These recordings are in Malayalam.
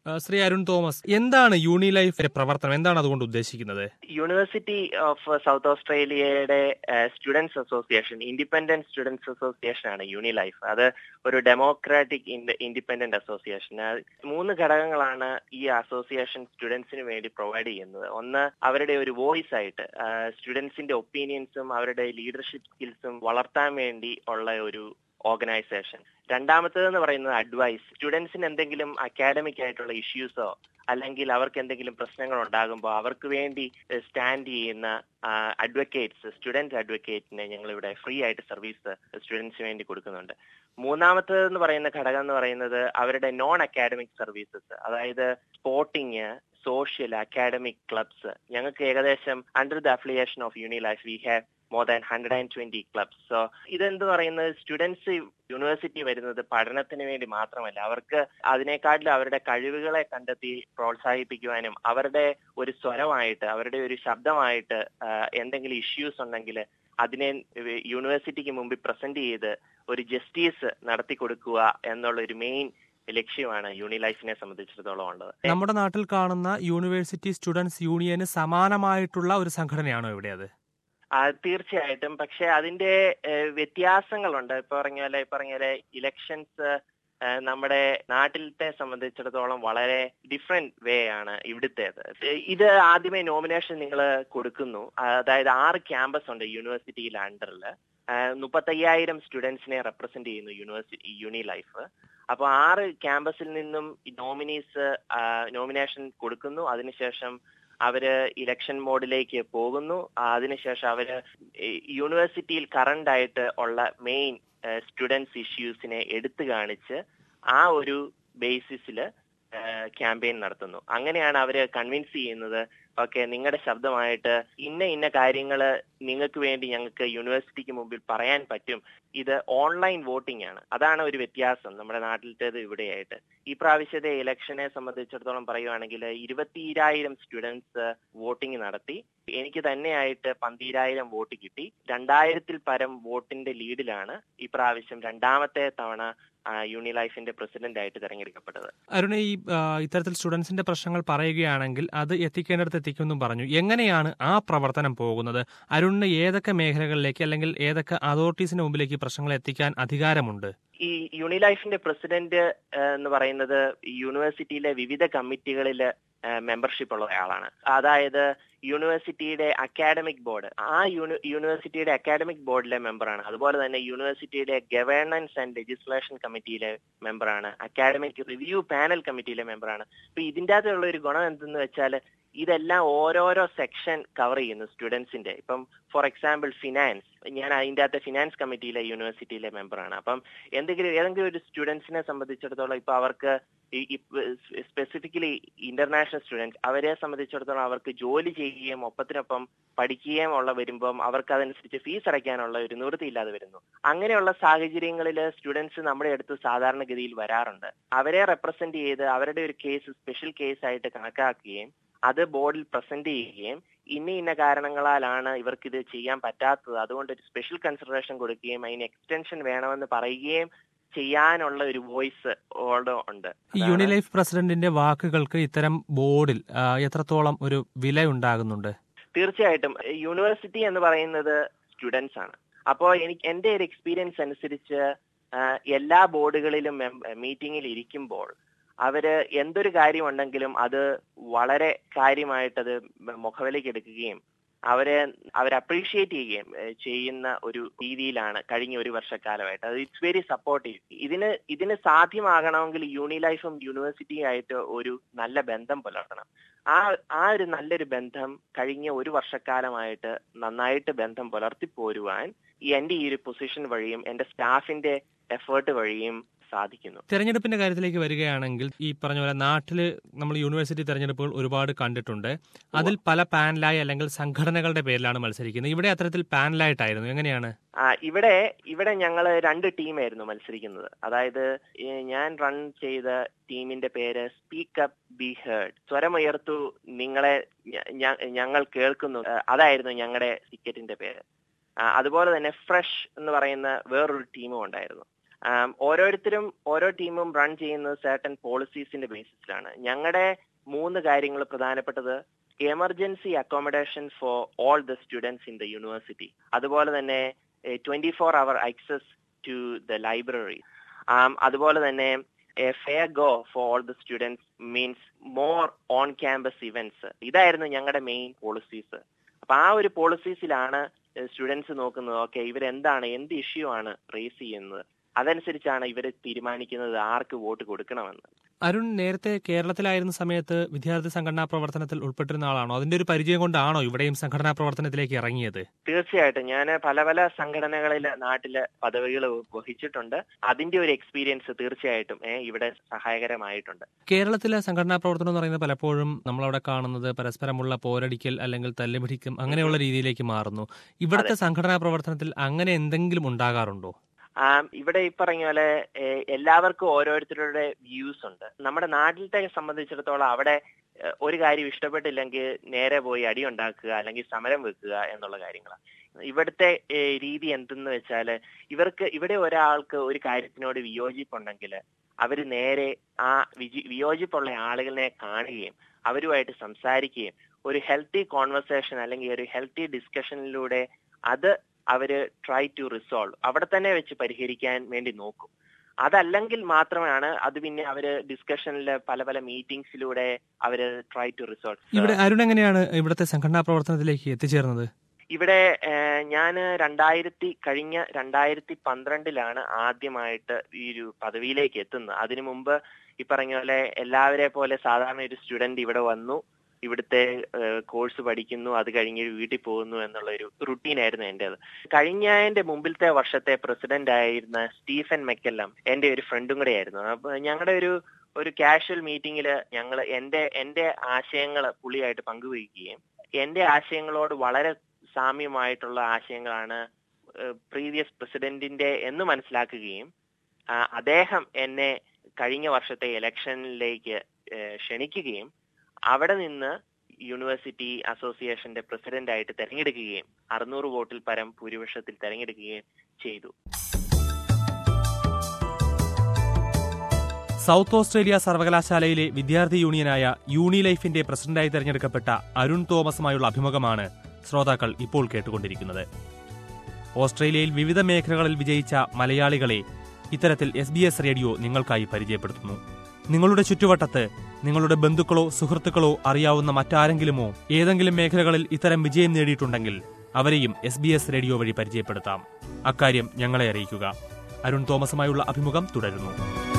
ആ, ശ്രീ അരുൺ തോമസ് എന്താണ് യൂണി ലൈഫ് പ്രവർത്തനം എന്താണ് അതുകൊണ്ട് ഉദ്ദേശിക്കുന്നത് യൂണിവേഴ്സിറ്റി ഓഫ് സൗത്ത് ഓസ്ട്രേലിയയുടെ students association independent students association ആണ് യൂണി ലൈഫ് അത് ഒരു ഡെമോക്രാറ്റിക് ഇൻഡിപെൻഡന്റ് അസോസിയേഷൻ മൂന്ന് ഘടകങ്ങളാണ് ഈ അസോസിയേഷൻ സ്റ്റുഡൻസിന് വേണ്ടി പ്രൊവൈഡ് ചെയ്യുന്നത് ഒന്ന് അവരുടെ ഒരു വോയിസ് ആയിട്ട് സ്റ്റുഡൻസിന്റെ ഒപ്പീനിയൻസും അവരുടെ ലീഡർഷിപ്പ് സ്കിൽസും വളർത്താൻ വേണ്ടി ഉള്ള ഒരു ഓർഗനൈസേഷൻ രണ്ടാമത്തേതെന്ന് പറയുന്നത് അഡ്വൈസ് സ്റ്റുഡൻസിന് എന്തെങ്കിലും അക്കാഡമിക് ആയിട്ടുള്ള ഇഷ്യൂസോ അല്ലെങ്കിൽ അവർക്ക് എന്തെങ്കിലും പ്രശ്നങ്ങൾ ഉണ്ടാകുമ്പോൾ അവർക്ക് വേണ്ടി സ്റ്റാൻഡ് ചെയ്യുന്ന അഡ്വക്കേറ്റ്സ് സ്റ്റുഡന്റ് അഡ്വക്കേറ്റിനെ ഞങ്ങൾ ഇവിടെ ഫ്രീ ആയിട്ട് സർവീസ് സ്റ്റുഡൻസിന് വേണ്ടി കൊടുക്കുന്നുണ്ട് മൂന്നാമത്തേതെന്ന് പറയുന്ന ഘടകം എന്ന് പറയുന്നത് അവരുടെ നോൺ അക്കാഡമിക് സർവീസസ് അതായത് സ്പോർട്ടിങ് സോഷ്യൽ അക്കാഡമിക് ക്ലബ്സ് ഞങ്ങൾക്ക് ഏകദേശം under the affiliation of Uni life we have more than hundred and twenty clubs so ഇതെന്ത് പറയുന്നത് സ്റ്റുഡൻസ് യൂണിവേഴ്സിറ്റി വരുന്നത് പഠനത്തിന് വേണ്ടി മാത്രമല്ല അവർക്ക് അതിനേക്കാട്ടിലും അവരുടെ കഴിവുകളെ കണ്ടെത്തി പ്രോത്സാഹിപ്പിക്കുവാനും അവരുടെ ഒരു സ്വരമായിട്ട് അവരുടെ ഒരു ശബ്ദമായിട്ട് ആ, എന്തെങ്കിലും ഇഷ്യൂസ് ഉണ്ടെങ്കിൽ അതിനെ യൂണിവേഴ്സിറ്റിക്ക് മുമ്പിൽ പ്രസന്റ് ചെയ്ത് ഒരു ജസ്റ്റിസ് നടത്തി കൊടുക്കുക എന്നുള്ള ഒരു മെയിൻ ലക്ഷ്യമാണ് യൂണി ലൈഫിനെ സംബന്ധിച്ചിടത്തോളം ഉള്ളത് നമ്മുടെ നാട്ടിൽ കാണുന്ന യൂണിവേഴ്സിറ്റി സ്റ്റുഡൻസ് യൂണിയന് സമാനമായിട്ടുള്ള ഒരു സംഘടനയാണോ ഇവിടെ അത് ആ, തീർച്ചയായിട്ടും പക്ഷെ അതിന്റെ ഏഹ്, വ്യത്യാസങ്ങളുണ്ട് ഇപ്പൊ പറഞ്ഞ പോലെ ഈ പറഞ്ഞ പോലെ ഇലക്ഷൻസ് നമ്മുടെ നാട്ടിലത്തെ സംബന്ധിച്ചിടത്തോളം വളരെ ഡിഫറെന്റ് വേ ആണ് ഇവിടുത്തേത് ഏഹ്, ഇത് ആദ്യമേ നോമിനേഷൻ നിങ്ങൾ കൊടുക്കുന്നു അതായത് ആറ് ക്യാമ്പസ് ഉണ്ട് യൂണിവേഴ്സിറ്റിയിൽ അണ്ടറിൽ മുപ്പത്തയ്യായിരം സ്റ്റുഡൻസിനെ റെപ്രസെന്റ് ചെയ്യുന്നു യൂണിവേഴ്സിറ്റി യൂണി ലൈഫ് അപ്പോൾ ആറ് ക്യാമ്പസിൽ നിന്നും നോമിനീസ് നോമിനേഷൻ കൊടുക്കുന്നു അതിനുശേഷം അവര് ഇലക്ഷൻ മോഡിലേക്ക് പോകുന്നു ആ, അതിനുശേഷം അവര് ഈ യൂണിവേഴ്സിറ്റിയിൽ കറണ്ട് ആയിട്ട് ഉള്ള മെയിൻ സ്റ്റുഡൻസ് ഇഷ്യൂസിനെ എടുത്തു കാണിച്ച് ആ ഒരു ബേസിസിൽ ക്യാമ്പയിൻ നടത്തുന്നു അങ്ങനെയാണ് അവര് കൺവിൻസ് ചെയ്യുന്നത് ഓക്കെ നിങ്ങളുടെ ശബ്ദമായിട്ട് ഇന്ന ഇന്ന കാര്യങ്ങൾ നിങ്ങൾക്ക് വേണ്ടി ഞങ്ങൾക്ക് യൂണിവേഴ്സിറ്റിക്ക് മുമ്പിൽ പറയാൻ പറ്റും ഇത് ഓൺലൈൻ വോട്ടിംഗ് ആണ് അതാണ് ഒരു വ്യത്യാസം നമ്മുടെ നാട്ടിലത്തേത് ഇവിടെയായിട്ട് ഈ പ്രാവശ്യത്തെ ഇലക്ഷനെ സംബന്ധിച്ചിടത്തോളം പറയുവാണെങ്കിൽ ഇരുപത്തിരായിരം സ്റ്റുഡൻസ് വോട്ടിംഗ് നടത്തി എനിക്ക് തന്നെയായിട്ട് പന്തീരായിരം വോട്ട് കിട്ടി രണ്ടായിരത്തിൽ പരം വോട്ടിന്റെ ലീഡിലാണ് ഈ പ്രാവശ്യം രണ്ടാമത്തെ തവണ ആ, യൂണി ലൈഫിന്റെ പ്രസിഡന്റ് ആയിട്ട് തെരഞ്ഞെടുക്കപ്പെട്ടത് അരുണ ഈ ആ, ഇത്തരത്തിൽ സ്റ്റുഡൻസിന്റെ പ്രശ്നങ്ങൾ പറയുകയാണെങ്കിൽ അത് എത്തിക്കേണ്ടിടത്ത് എത്തിക്കുമെന്നും പറഞ്ഞു എങ്ങനെയാണ് ആ പ്രവർത്തനം പോകുന്നത് അരുണിന് ഏതൊക്കെ മേഖലകളിലേക്ക് അല്ലെങ്കിൽ ഏതൊക്കെ അതോറിറ്റീസിന് മുമ്പിലേക്ക് ഈ പ്രശ്നങ്ങൾ എത്തിക്കാൻ അധികാരമുണ്ട് ഈ യൂണിലൈഫിന്റെ പ്രസിഡന്റ് ഏഹ്, എന്ന് പറയുന്നത് യൂണിവേഴ്സിറ്റിയിലെ വിവിധ കമ്മിറ്റികളിൽ മെമ്പർഷിപ്പ് ഉള്ള ഒരാളാണ് അതായത് യൂണിവേഴ്സിറ്റിയുടെ അക്കാഡമിക് ബോർഡ് ആ യൂണി യൂണിവേഴ്സിറ്റിയുടെ അക്കാഡമിക് ബോർഡിലെ മെമ്പറാണ് അതുപോലെ തന്നെ യൂണിവേഴ്സിറ്റിയുടെ ഗവേണൻസ് ആൻഡ് ലെജിസ്ലേഷൻ കമ്മിറ്റിയിലെ മെമ്പറാണ് അക്കാഡമിക് റിവ്യൂ പാനൽ കമ്മിറ്റിയിലെ മെമ്പറാണ് അപ്പൊ ഇതിൻ്റെ അകത്തുള്ള ഒരു ഗുണം എന്തെന്ന് വെച്ചാൽ ഇതെല്ലാം ഓരോരോ സെക്ഷൻ കവർ ചെയ്യുന്നു സ്റ്റുഡൻസിന്റെ ഇപ്പം ഫോർ എക്സാമ്പിൾ ഫിനാൻസ് ഞാൻ അതിൻ്റെ അകത്തെ ഫിനാൻസ് കമ്മിറ്റിയിലെ യൂണിവേഴ്സിറ്റിയിലെ മെമ്പറാണ് അപ്പം എന്തെങ്കിലും ഏതെങ്കിലും ഒരു സ്റ്റുഡൻസിനെ സംബന്ധിച്ചിടത്തോളം ഇപ്പൊ അവർക്ക് സ്പെസിഫിക്കലി ഇന്റർനാഷണൽ സ്റ്റുഡൻസ് അവരെ സംബന്ധിച്ചിടത്തോളം അവർക്ക് ജോലി ചെയ്യുകയും ഒപ്പത്തിനൊപ്പം പഠിക്കുകയും ഉള്ള വരുമ്പം അവർക്ക് അതനുസരിച്ച് ഫീസ് അടയ്ക്കാനുള്ള ഒരു നിവൃത്തിയില്ലാതെ വരുന്നു അങ്ങനെയുള്ള സാഹചര്യങ്ങളിൽ സ്റ്റുഡൻസ് നമ്മുടെ അടുത്ത് സാധാരണഗതിയിൽ വരാറുണ്ട് അവരെ റെപ്രസെന്റ് ചെയ്ത് അവരുടെ ഒരു കേസ് സ്പെഷ്യൽ കേസ് ആയിട്ട് കണക്കാക്കുകയും അത് ബോർഡിൽ പ്രസന്റ് ചെയ്യുകയും ഇന്ന ഇന്ന കാരണങ്ങളാലാണ് ഇവർക്ക് ഇത് ചെയ്യാൻ പറ്റാത്തത് അതുകൊണ്ട് ഒരു സ്പെഷ്യൽ കൺസിഡറേഷൻ കൊടുക്കുകയും അതിന് എക്സ്റ്റൻഷൻ വേണമെന്ന് പറയുകയും ചെയ്യാനുള്ള ഒരു വോയിസ് ഓൾഡോ ഉണ്ട് ഈ യൂണിലൈഫ് പ്രസിഡന്റിന്റെ വാക്കുകൾക്ക് ഇത്തരം ബോർഡിൽ ആ, എത്രത്തോളം ഒരു വില ഉണ്ടാകുന്നുണ്ട് തീർച്ചയായിട്ടും യൂണിവേഴ്സിറ്റി എന്ന് പറയുന്നത് സ്റ്റുഡൻസ് ആണ് അപ്പോൾ എനിക്ക് എന്റെ ഒരു എക്സ്പീരിയൻസ് അനുസരിച്ച് ആ, എല്ലാ ബോർഡുകളിലും മീറ്റിംഗിൽ ഇരിക്കുമ്പോൾ അവര് എന്തൊരു കാര്യം ഉണ്ടെങ്കിലും അത് വളരെ കാര്യമായിട്ടത് മുഖവിലേക്ക് എടുക്കുകയും അവരെ അവർ അപ്രീഷിയേറ്റ് ചെയ്യുകയും ഏഹ്, ചെയ്യുന്ന ഒരു രീതിയിലാണ് കഴിഞ്ഞ ഒരു വർഷക്കാലമായിട്ട് അത് ഇറ്റ്സ് വെരി സപ്പോർട്ടീവ് ഇതിന് ഇതിന് സാധ്യമാകണമെങ്കിൽ യൂണി ലൈഫും യൂണിവേഴ്സിറ്റിയും ആയിട്ട് ഒരു നല്ല ബന്ധം പുലർത്തണം ആ ആ ഒരു നല്ലൊരു ബന്ധം കഴിഞ്ഞ ഒരു വർഷക്കാലമായിട്ട് നന്നായിട്ട് ബന്ധം പുലർത്തി പോരുവാൻ ഈ എന്റെ ഈ ഒരു പൊസിഷൻ വഴിയും എന്റെ സ്റ്റാഫിന്റെ എഫേർട്ട് വഴിയും സാധിക്കുന്നു തെരഞ്ഞെടുപ്പിന്റെ കാര്യത്തിലേക്ക് വരികയാണെങ്കിൽ ഈ പറഞ്ഞ പോലെ നാട്ടില് നമ്മൾ യൂണിവേഴ്സിറ്റി തെരഞ്ഞെടുപ്പുകൾ ഒരുപാട് കണ്ടിട്ടുണ്ട് അതിൽ പല പാനലായി അല്ലെങ്കിൽ സംഘടനകളുടെ പേരിലാണ് മത്സരിക്കുന്നത് ഇവിടെ അത്തരത്തിൽ പാനലായിട്ടായിരുന്നു എങ്ങനെയാണ് ആ ഇവിടെ ഇവിടെ ഞങ്ങൾ രണ്ട് ടീമായിരുന്നു മത്സരിക്കുന്നത് അതായത് ഈ ഞാൻ റൺ ചെയ്ത ടീമിന്റെ പേര് സ്പീക്ക് അപ്പ് ബി ഹേർഡ് സ്വരമുയർത്തു നിങ്ങളെ ഞ- ഞ- ഞങ്ങൾ കേൾക്കുന്നു ആ, അതായിരുന്നു ഞങ്ങളുടെ ടിക്കറ്റിന്റെ പേര് ആ, അതുപോലെ തന്നെ ഫ്രഷ് എന്ന് പറയുന്ന വേറൊരു ടീമും ഉണ്ടായിരുന്നു ഓരോരുത്തരും ഓരോ ടീമും റൺ ചെയ്യുന്നത് സർട്ടൻ പോളിസീസിന്റെ ബേസിസിലാണ് ഞങ്ങളുടെ മൂന്ന് കാര്യങ്ങൾ പ്രധാനപ്പെട്ടത് emergency accommodation for all the students in the university അതുപോലെ തന്നെ twenty four hour access to the library അതുപോലെ തന്നെ a fair go for all the students means more on campus events ഇതായിരുന്നു ഞങ്ങളുടെ മെയിൻ പോളിസീസ് അപ്പൊ ആ ഒരു പോളിസീസിലാണ് സ്റ്റുഡൻസ് നോക്കുന്നത് ഓക്കെ ഇവരെന്താണ് എന്ത് ഇഷ്യൂ ആണ് റേസ് ചെയ്യുന്നത് അതനുസരിച്ചാണ് ഇവർ തീരുമാനിക്കുന്നത് ആർക്ക് വോട്ട് കൊടുക്കണമെന്ന് അരുൺ നേരത്തെ കേരളത്തിലായിരുന്ന സമയത്ത് വിദ്യാർത്ഥി സംഘടനാ പ്രവർത്തനത്തിൽ ഉൾപ്പെട്ടിരുന്ന ആളാണോ അതിന്റെ ഒരു പരിചയം കൊണ്ടാണോ ഇവിടെയും സംഘടനാ പ്രവർത്തനത്തിലേക്ക് ഇറങ്ങിയത് തീർച്ചയായിട്ടും ഞാൻ പല പല സംഘടനകളിൽ നാട്ടില് പദവികൾ വഹിച്ചിട്ടുണ്ട് അതിന്റെ ഒരു എക്സ്പീരിയൻസ് തീർച്ചയായിട്ടും ഇവിടെ സഹായകരമായിട്ടുണ്ട് കേരളത്തിലെ സംഘടനാ പ്രവർത്തനം എന്ന് പറയുന്നത് പലപ്പോഴും നമ്മളവിടെ കാണുന്നത് പരസ്പരമുള്ള പോരടിക്കൽ അല്ലെങ്കിൽ തല്ലുപിടിക്കും അങ്ങനെയുള്ള രീതിയിലേക്ക് മാറുന്നു ഇവിടുത്തെ സംഘടനാ പ്രവർത്തനത്തിൽ അങ്ങനെ എന്തെങ്കിലും ഉണ്ടാകാറുണ്ടോ ഇവിടെ ഈ പറഞ്ഞ പോലെ എല്ലാവർക്കും ഓരോരുത്തരുടെ വ്യൂസ് ഉണ്ട് നമ്മുടെ നാട്ടിലത്തെ സംബന്ധിച്ചിടത്തോളം അവിടെ ഒരു കാര്യം ഇഷ്ടപ്പെട്ടില്ലെങ്കിൽ നേരെ പോയി അടി ഉണ്ടാക്കുക അല്ലെങ്കിൽ സമരം വെക്കുക എന്നുള്ള കാര്യങ്ങളാണ് ഇവിടുത്തെ രീതി എന്തെന്ന് വെച്ചാല് ഇവർക്ക് ഇവിടെ ഒരാൾക്ക് ഒരു കാര്യത്തിനോട് വിയോജിപ്പുണ്ടെങ്കിൽ അവർ നേരെ ആ വിയോജിപ്പുള്ള ആളുകളെ കാണുകയും അവരുമായിട്ട് സംസാരിക്കുകയും ഒരു ഹെൽത്തി കോൺവെർസേഷൻ അല്ലെങ്കിൽ ഒരു ഹെൽത്തി ഡിസ്കഷനിലൂടെ അത് അവര് ട്രൈ ടു റിസോൾവ് അവിടെ തന്നെ വെച്ച് പരിഹരിക്കാൻ വേണ്ടി നോക്കും അതല്ലെങ്കിൽ മാത്രമാണ് അത് പിന്നെ അവര് ഡിസ്കഷനിൽ പല പല മീറ്റിംഗ്സിലൂടെ അവര് ട്രൈ ടു റിസോൾവ് ഇവിടെ അരുൺ എങ്ങനെയാണ് ഇവിടുത്തെ സംഘടനാ പ്രവർത്തനത്തിലേക്ക് എത്തിച്ചേർന്നത് ഇവിടെ ഞാൻ രണ്ടായിരത്തി കഴിഞ്ഞ രണ്ടായിരത്തി പന്ത്രണ്ടിലാണ് ആദ്യമായിട്ട് ഈ ഒരു പദവിയിലേക്ക് എത്തുന്നത് അതിനു മുമ്പ് ഈ പറഞ്ഞ പോലെ എല്ലാവരെ പോലെ സാധാരണ ഒരു സ്റ്റുഡന്റ് ഇവിടെ വന്നു ഇവിടുത്തെ കോഴ്സ് പഠിക്കുന്നു അത് കഴിഞ്ഞ് വീട്ടിൽ പോകുന്നു എന്നുള്ള ഒരു റുട്ടീൻ ആയിരുന്നു എന്റേത് കഴിഞ്ഞതിന്റെ മുമ്പിലത്തെ വർഷത്തെ പ്രസിഡന്റ് ആയിരുന്ന സ്റ്റീഫൻ മെക്കെല്ലാം എന്റെ ഒരു ഫ്രണ്ടും കൂടെ ആയിരുന്നു അപ്പൊ ഞങ്ങളുടെ ഒരു ഒരു കാഷ്വൽ മീറ്റിംഗിൽ ഞങ്ങൾ എന്റെ എന്റെ ആശയങ്ങൾ പുള്ളിയായിട്ട് പങ്കുവയ്ക്കുകയും എന്റെ ആശയങ്ങളോട് വളരെ സാമ്യമായിട്ടുള്ള ആശയങ്ങളാണ് പ്രീവിയസ് പ്രസിഡന്റിന്റെ എന്ന് മനസ്സിലാക്കുകയും അദ്ദേഹം എന്നെ കഴിഞ്ഞ വർഷത്തെ ഇലക്ഷനിലേക്ക് ക്ഷണിക്കുകയും അവിടെ നിന്ന് യൂണിവേഴ്സിറ്റി അസോസിയേഷന്റെ പ്രസിഡന്റ് ആയിട്ട് തെരഞ്ഞെടുക്കുകയും അറുന്നൂറ് വോട്ടിൽ പരം ഭൂരിപക്ഷത്തിൽ തെരഞ്ഞെടുക്കുകയും ചെയ്തു സൗത്ത് ഓസ്ട്രേലിയ സർവകലാശാലയിലെ വിദ്യാർത്ഥി യൂണിയനായ യൂണി ലൈഫിന്റെ പ്രസിഡന്റായി തെരഞ്ഞെടുക്കപ്പെട്ട അരുൺ തോമസുമായുള്ള അഭിമുഖമാണ് ശ്രോതാക്കൾ ഇപ്പോൾ കേട്ടുകൊണ്ടിരിക്കുന്നത് ഓസ്ട്രേലിയയിൽ വിവിധ മേഖലകളിൽ വിജയിച്ച മലയാളികളെ ഇത്തരത്തിൽ എസ് ബി എസ് റേഡിയോ നിങ്ങൾക്കായി പരിചയപ്പെടുത്തുന്നു നിങ്ങളുടെ ചുറ്റുവട്ടത്ത് നിങ്ങളുടെ ബന്ധുക്കളോ സുഹൃത്തുക്കളോ അറിയാവുന്ന മറ്റാരെങ്കിലുമോ ഏതെങ്കിലും മേഖലകളിൽ ഇത്തരം വിജയം നേടിയിട്ടുണ്ടെങ്കിൽ അവരെയും എസ് ബി എസ് റേഡിയോ വഴി പരിചയപ്പെടുത്താം അക്കാര്യം ഞങ്ങളെ അറിയിക്കുക അരുൺ തോമസുമായുള്ള അഭിമുഖം തുടരുന്നു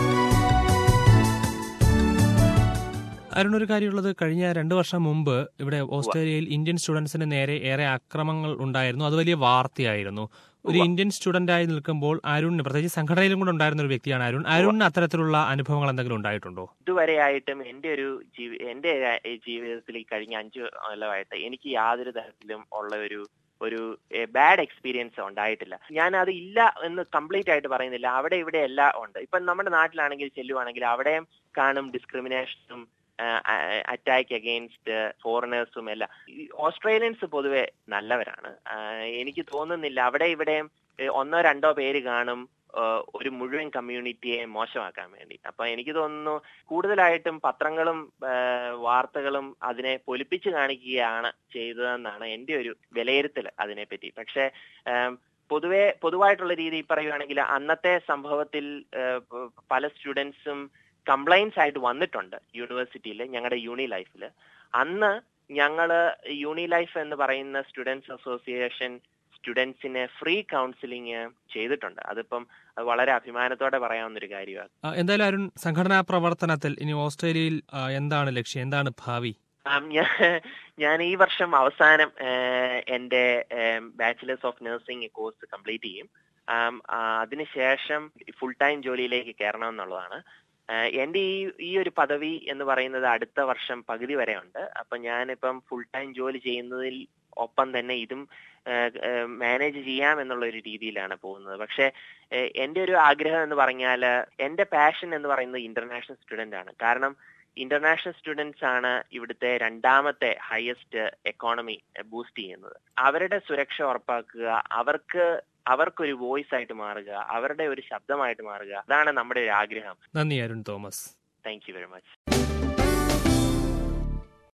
അരുൺ ഒരു കാര്യമുള്ളത് കഴിഞ്ഞ രണ്ടു വർഷം മുമ്പ് ഇവിടെ ഓസ്ട്രേലിയയിൽ ഇന്ത്യൻ സ്റ്റുഡൻസിന് നേരെ ഏറെ അക്രമങ്ങൾ ഉണ്ടായിരുന്നു അത് വലിയ വാർത്തയായിരുന്നു ഒരു ഇന്ത്യൻ സ്റ്റുഡന്റ് ആയി നിൽക്കുമ്പോൾ അരുണിന് പ്രത്യേകിച്ച് സംഘടനയിലും കൂടെ ഉണ്ടായിരുന്ന ഒരു വ്യക്തിയാണ് അരുൺ അരുണിന് അത്തരത്തിലുള്ള അനുഭവങ്ങൾ എന്തെങ്കിലും ഉണ്ടായിട്ടുണ്ടോ ഇതുവരെയായിട്ടും എന്റെ ഒരു എന്റെ ജീവിതത്തിൽ കഴിഞ്ഞ അഞ്ചു കൊല്ലമായിട്ട് എനിക്ക് യാതൊരു തരത്തിലും ഉള്ള ഒരു ഒരു ബാഡ് എക്സ്പീരിയൻസ് ഉണ്ടായിട്ടില്ല ഞാൻ അത് ഇല്ല എന്ന് കംപ്ലീറ്റ് ആയിട്ട് പറയുന്നില്ല അവിടെ ഇവിടെ എല്ലാം ഉണ്ട് ഇപ്പൊ നമ്മുടെ നാട്ടിലാണെങ്കിൽ ചെല്ലുവാണെങ്കിൽ അവിടെയും കാണും ഡിസ്ക്രിമിനേഷനും അറ്റാക്ക് അഗെയിൻസ്റ്റ് ഫോറിനേഴ്സും എല്ലാം ഓസ്ട്രേലിയൻസ് പൊതുവെ നല്ലവരാണ് എനിക്ക് തോന്നുന്നില്ല അവിടെ ഇവിടെയും ഒന്നോ രണ്ടോ പേര് കാണും ഒരു മുഴുവൻ കമ്മ്യൂണിറ്റിയെ മോശമാക്കാൻ വേണ്ടി അപ്പൊ എനിക്ക് തോന്നുന്നു കൂടുതലായിട്ടും പത്രങ്ങളും വാർത്തകളും അതിനെ പൊലിപ്പിച്ച് കാണിക്കുകയാണ് ചെയ്തതെന്നാണ് എന്റെ ഒരു വിലയിരുത്തൽ അതിനെപ്പറ്റി പക്ഷെ പൊതുവെ പൊതുവായിട്ടുള്ള രീതി പറയുകയാണെങ്കിൽ അന്നത്തെ സംഭവത്തിൽ പല സ്റ്റുഡൻസും കംപ്ലൈൻസ് ആയിട്ട് വന്നിട്ടുണ്ട് യൂണിവേഴ്സിറ്റിയിൽ ഞങ്ങളുടെ യൂണി ലൈഫിൽ അന്ന് ഞങ്ങള് യൂണി ലൈഫ് എന്ന് പറയുന്ന സ്റ്റുഡൻസ് അസോസിയേഷൻ സ്റ്റുഡൻസിന് ഫ്രീ കൗൺസിലിംഗ് ചെയ്തിട്ടുണ്ട് അതിപ്പം വളരെ അഭിമാനത്തോടെ പറയാവുന്ന ഒരു കാര്യമാണ് എന്തായാലും അരുൺ സംഘടനാ പ്രവർത്തനത്തിൽ ഇനി ഓസ്ട്രേലിയയിൽ എന്താണ് ലക്ഷ്യം എന്താണ് ഭാവി ഞാൻ ഈ വർഷം അവസാനം എന്റെ bachelors of nursing course complete ചെയ്യും അതിനുശേഷം ഫുൾ ടൈം ജോലിയിലേക്ക് കയറണം എന്നുള്ളതാണ് എന്റെ ഈ ഈ ഒരു പദവി എന്ന് പറയുന്നത് അടുത്ത വർഷം പകുതി വരെ ഉണ്ട് അപ്പൊ ഞാനിപ്പം ഫുൾ ടൈം ജോലി ചെയ്യുന്നതിൽ ഒപ്പം തന്നെ ഇതും മാനേജ് ചെയ്യാം എന്നുള്ള ഒരു രീതിയിലാണ് പോകുന്നത് പക്ഷെ എന്റെ ഒരു ആഗ്രഹം എന്ന് പറഞ്ഞാൽ എന്റെ പാഷൻ എന്ന് പറയുന്നത് ഇന്റർനാഷണൽ സ്റ്റുഡന്റ് ആണ് കാരണം ഇന്റർനാഷണൽ സ്റ്റുഡൻസ് ആണ് ഇവിടുത്തെ രണ്ടാമത്തെ ഹയസ്റ്റ് എക്കോണമി ബൂസ്റ്റ് ചെയ്യുന്നത് അവരുടെ സുരക്ഷ ഉറപ്പാക്കുക അവർക്ക് അവർക്കൊരു വോയിസ് ആയിട്ട് മാറുക അവരുടെ ഒരു ശബ്ദമായിട്ട് മാറുക അതാണ് നമ്മുടെ ഒരു ആഗ്രഹം നന്ദി Arun Thomas thank you very much